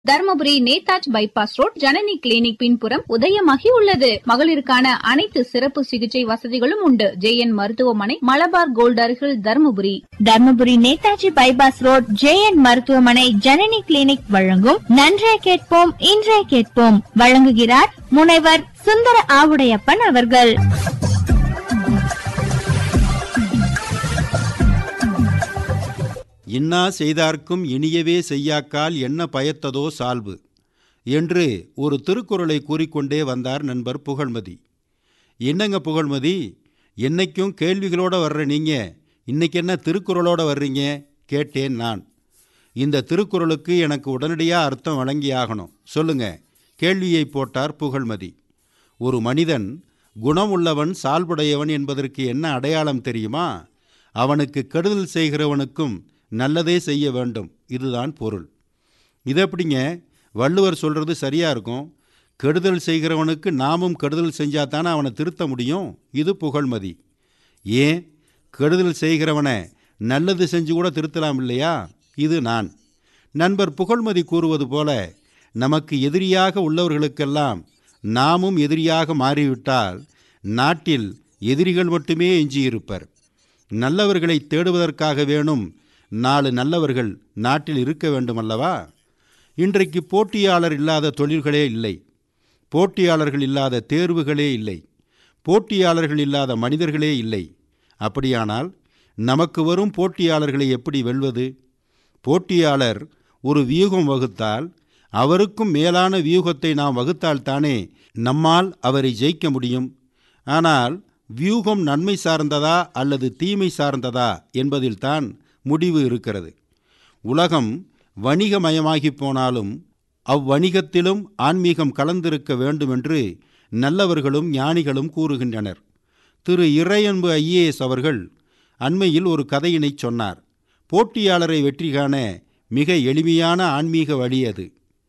Dharmapuri Netaji bypass road Janani clinic பின்புறம் உதயமாகி உள்ளது மகளிருக்கான அனைத்து சிறப்பு சிகிச்சை வசதிகளும் உண்டு ஜே என் மருத்துவமனை மலபார் கோல்ட் அருகில் Dharmapuri Dharmapuri Netaji bypass road J N மருத்துவமனை ஜனனி கிளினிக் வழங்கும் நன்றே கேட்போம் இன்றே கேட்போம் வழங்குகிறார் முனைவர் சுந்தர ஆவுடையப்பன் அவர்கள் இன்னா செய்தார்க்கும் இனியவே செய்யாக்கால் என்ன பயத்ததோ சால்பு என்று ஒரு திருக்குறளை கூறிக்கொண்டே வந்தார் நண்பர் புகழ்மதி என்னங்க புகழ்மதி என்னைக்கும் கேள்விகளோட வர்ற நீங்க இன்னைக்கு என்ன திருக்குறளோட வர்றீங்க கேட்டேன் நான் இந்த திருக்குறளுக்கு எனக்கு உடனடியாக அர்த்தம் வழங்கியாகணும் சொல்லுங்க கேள்வியை போட்டார் புகழ்மதி ஒரு மனிதன் குணமுள்ளவன் சால்புடையவன் என்பதற்கு என்ன அடையாளம் தெரியுமா அவனுக்கு கெடுதல் செய்கிறவனுக்கும் நல்லதே செய்ய வேண்டும் இதுதான் பொருள் இது எப்படிங்க வள்ளுவர் சொல்கிறது சரியாக இருக்கும் கெடுதல் செய்கிறவனுக்கு நாமும் கெடுதல் செஞ்சால் தானே அவனை திருத்த முடியும் இது புகழ்மதி ஏன் கெடுதல் செய்கிறவனை நல்லது செஞ்சு கூட திருத்தலாம் இல்லையா இது நான் நண்பர் புகழ்மதி கூறுவது போல நமக்கு எதிரியாக உள்ளவர்களுக்கெல்லாம் நாமும் எதிரியாக மாறிவிட்டால் நாட்டில் எதிரிகள் மட்டுமே எஞ்சியிருப்பர் நல்லவர்களை தேடுவதற்காக வேணும் நாலு நல்லவர்கள் நாட்டில் இருக்க வேண்டுமல்லவா இன்றைக்கு போட்டியாளர் இல்லாத தொழில்களே இல்லை போட்டியாளர்கள் இல்லாத தேர்வுகளே இல்லை போட்டியாளர்கள் இல்லாத மனிதர்களே இல்லை அப்படியானால் நமக்கு வரும் போட்டியாளர்களை எப்படி வெல்வது போட்டியாளர் ஒரு வியூகம் வகுத்தால் அவருக்கும் மேலான வியூகத்தை நாம் வகுத்தால்தானே நம்மால் அவரை ஜெயிக்க முடியும் ஆனால் வியூகம் நன்மை சார்ந்ததா அல்லது தீமை சார்ந்ததா என்பதில்தான் முடிவு இருக்கிறது உலகம் வணிகமயமாகி போனாலும் அவ்வணிகத்திலும் ஆன்மீகம் கலந்திருக்க வேண்டும் என்று நல்லவர்களும் ஞானிகளும் கூறுகின்றனர் திரு இறையன்பு ஐஏஎஸ் அவர்கள் அண்மையில் ஒரு கதையினை சொன்னார் போட்டியாளரை வெற்றி காண மிக எளிமையான ஆன்மீக வழி அது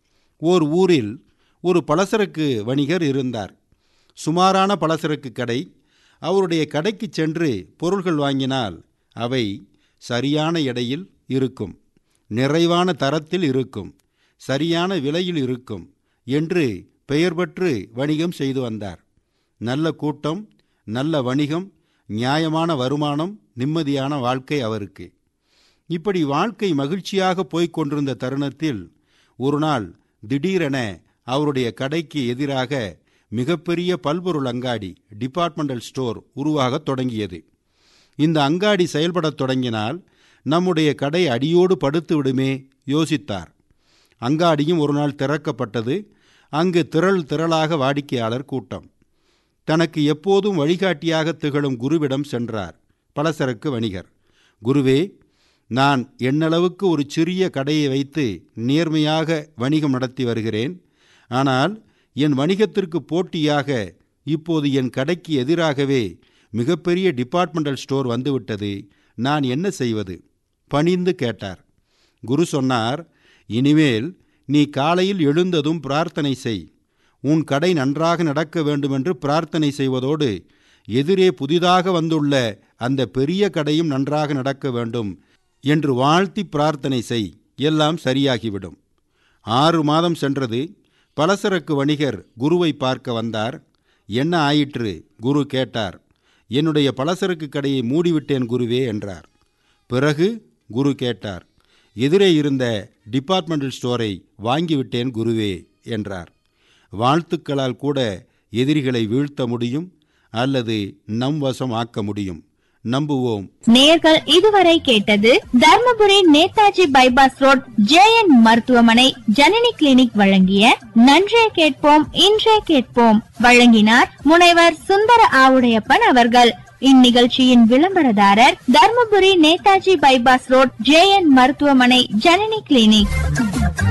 ஓர் ஊரில் ஒரு பலசரக்கு வணிகர் இருந்தார் சுமாரான பலசரக்கு கடை அவருடைய கடைக்கு சென்று பொருள்கள் வாங்கினால் அவை சரியான எடையில் இருக்கும் நிறைவான தரத்தில் இருக்கும் சரியான விலையில் இருக்கும் என்று பெயர் பெற்று வணிகம் செய்து வந்தார் நல்ல கூட்டம் நல்ல வணிகம் நியாயமான வருமானம் நிம்மதியான வாழ்க்கை அவருக்கு இப்படி வாழ்க்கை மகிழ்ச்சியாக போய்க் கொண்டிருந்த தருணத்தில் ஒரு நாள் திடீரென அவருடைய கடைக்கு எதிராக மிகப்பெரிய பல்பொருள் அங்காடி டிபார்ட்மெண்டல் ஸ்டோர் உருவாகத் தொடங்கியது இந்த அங்காடி செயல்படத் தொடங்கினால் நம்முடைய கடை அடியோடு படுத்து விடுமே யோசித்தார் அங்காடியும் ஒரு நாள் திறக்கப்பட்டது அங்கு திரள் திரளாக வாடிக்கையாளர் கூட்டம் தனக்கு எப்போதும் வழிகாட்டியாக திகழும் குருவிடம் சென்றார் பலசரக்கு வணிகர் குருவே நான் என்னளவுக்கு ஒரு சிறிய கடையை வைத்து நேர்மையாக வணிகம் நடத்தி வருகிறேன் ஆனால் என் வணிகத்திற்கு போட்டியாக இப்போது என் கடைக்கு எதிராகவே மிகப்பெரிய டிபார்ட்மெண்டல் ஸ்டோர் வந்துவிட்டது நான் என்ன செய்வது பணிந்து கேட்டார் குரு சொன்னார் இனிமேல் நீ காலையில் எழுந்ததும் பிரார்த்தனை செய் உன் கடை நன்றாக நடக்க வேண்டுமென்று பிரார்த்தனை செய்வதோடு எதிரே புதிதாக வந்துள்ள அந்த பெரிய கடையும் நன்றாக நடக்க வேண்டும் என்று வாழ்த்தி பிரார்த்தனை செய் எல்லாம் சரியாகிவிடும் ஆறு மாதம் சென்றது பலசரக்கு வணிகர் குருவை பார்க்க வந்தார் என்ன ஆயிற்று குரு கேட்டார் என்னுடைய பலசரக்கு கடையை மூடிவிட்டேன் குருவே என்றார் பிறகு குரு கேட்டார் எதிரே இருந்த டிபார்ட்மெண்டல் ஸ்டோரை வாங்கிவிட்டேன் குருவே என்றார் வாழ்த்துக்களால் கூட எதிரிகளை வீழ்த்த முடியும் அல்லது நம் வசம் ஆக்க முடியும் நம்புவோம் நேர்கள் இதுவரை கேட்டது Dharmapuri Netaji bypass road J N மருத்துவமனை ஜனனி கிளினிக் வழங்கிய நன்றே கேட்போம் இன்றே கேட்போம் வழங்கினார் முனைவர் சுந்தர ஆவுடையப்பன் அவர்கள் இந்நிகழ்ச்சியின் விளம்பரதாரர் Dharmapuri Netaji bypass road J N மருத்துவமனை ஜனனி கிளினிக்